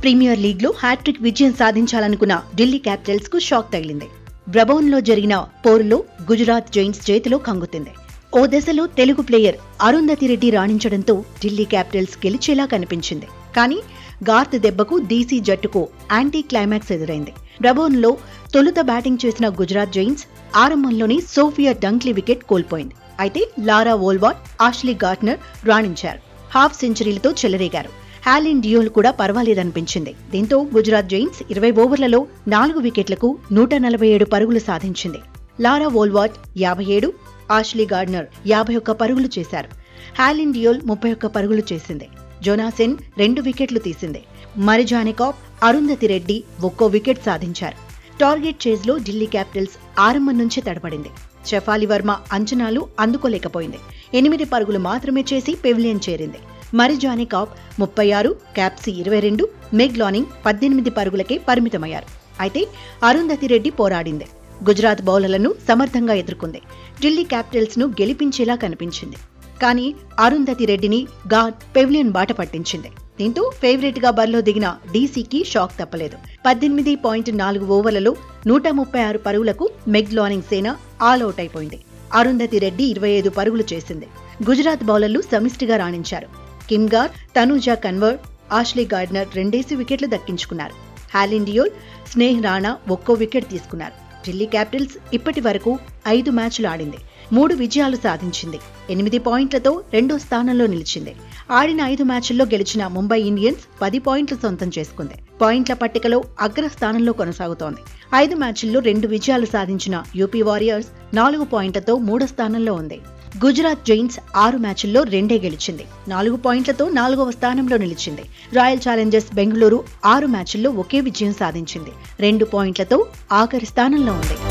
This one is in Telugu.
ప్రీమియర్ లీగ్ లో హ్యాట్రిక్ విజయం సాధించాలనుకున్న ఢిల్లీ క్యాపిటల్స్ కు షాక్ తగిలింది బ్రబౌన్ లో జరిగిన పోరులో గుజరాత్ జైంట్స్ చేతిలో కంగుతింది ఓ దశలో తెలుగు ప్లేయర్ అరుంధతి రెడ్డి రాణించడంతో ఢిల్లీ క్యాపిటల్స్ గెలిచేలా కనిపించింది కానీ గార్త్ దెబ్బకు డీసీ జట్టుకు యాంటీ క్లైమాక్స్ ఎదురైంది బ్రబౌన్ లో తొలుత బ్యాటింగ్ చేసిన గుజరాత్ జైంట్స్ ఆరంభంలోనే సోఫియా డంక్లీ వికెట్ కోల్పోయింది అయితే లారా వోల్వాట్ ఆష్లీ గార్ట్నర్ రాణించారు హాఫ్ సెంచరీలతో చెలరేగారు హాలిన్ డియోల్ కూడా పర్వాలేదనిపించింది దీంతో గుజరాత్ జైంట్స్ ఇరవై ఓవర్లలో నాలుగు వికెట్లకు నూట నలభై ఏడు పరుగులు సాధించింది లారా వోల్వాట్ యాభై ఏడు ఆష్లీ గార్డ్నర్ యాభై ఒక్క పరుగులు చేశారు హాలిన్ డియోల్ ముప్పై ఒక్క పరుగులు చేసింది జోనాసెన్ రెండు వికెట్లు తీసింది మరిజానికాప్ అరుంధతి రెడ్డి ఒక్కో వికెట్ సాధించారు టార్గెట్ చేజ్ లో ఢిల్లీ క్యాపిటల్స్ ఆరంభం నుంచే తడబడింది షెఫాలి వర్మ అంచనాలు అందుకోలేకపోయింది ఎనిమిది పరుగులు మాత్రమే చేసి పెవిలియన్ చేరింది మరిజాని కాప్ ముప్పై ఆరు క్యాప్సీ ఇరవై రెండు మెగ్ లానింగ్ పద్దెనిమిది పరుగులకే పరిమితమయ్యారు అయితే అరుంధతి రెడ్డి పోరాడింది గుజరాత్ బౌలర్లను సమర్థంగా ఎదుర్కొంది ఢిల్లీ క్యాపిటల్స్ ను గెలిపించేలా కనిపించింది కానీ అరుంధతి రెడ్డిని గాడ్ పెవిలియన్ బాట పట్టించింది దీంతో ఫేవరెట్ గా బరిలో దిగిన డీసీకి షాక్ తప్పలేదు పద్దెనిమిది పాయింట్ నాలుగు ఓవర్లలో నూట ముప్పై ఆరు పరుగులకు మెగ్ లానింగ్ సేన ఆల్అవుట్ అయిపోయింది అరుంధతి రెడ్డి ఇరవై ఐదు పరుగులు చేసింది గుజరాత్ బౌలర్లు సమిష్టిగా రాణించారు Kim Garth Tanuja Kanwar Ashleigh Gardner రెండేసి వికెట్లు దక్కించుకున్నారు హాలిన్ డియోల్ స్నేహ్ రాణా ఒక్కో వికెట్ తీసుకున్నారు ఢిల్లీ క్యాపిటల్స్ ఇప్పటి వరకు ఐదు మ్యాచ్లు ఆడింది మూడు విజయాలు సాధించింది ఎనిమిది పాయింట్లతో రెండో స్థానంలో నిలిచింది ఆడిన ఐదు మ్యాచ్ల్లో గెలిచిన ముంబై ఇండియన్స్ పది పాయింట్లు సొంతం చేసుకుంది పాయింట్ల పట్టికలో అగ్ర స్థానంలో కొనసాగుతోంది ఐదు మ్యాచ్ల్లో రెండు విజయాలు సాధించిన యూపీ వారియర్స్ నాలుగు పాయింట్లతో మూడో స్థానంలో ఉంది గుజరాత్ జైంట్స్ ఆరు మ్యాచ్ల్లో రెండే గెలిచింది నాలుగు పాయింట్లతో నాలుగవ స్థానంలో నిలిచింది రాయల్ ఛాలెంజర్స్ బెంగళూరు ఆరు మ్యాచ్ల్లో ఒకే విజయం సాధించింది రెండు పాయింట్లతో ఆఖరి స్థానంలో ఉంది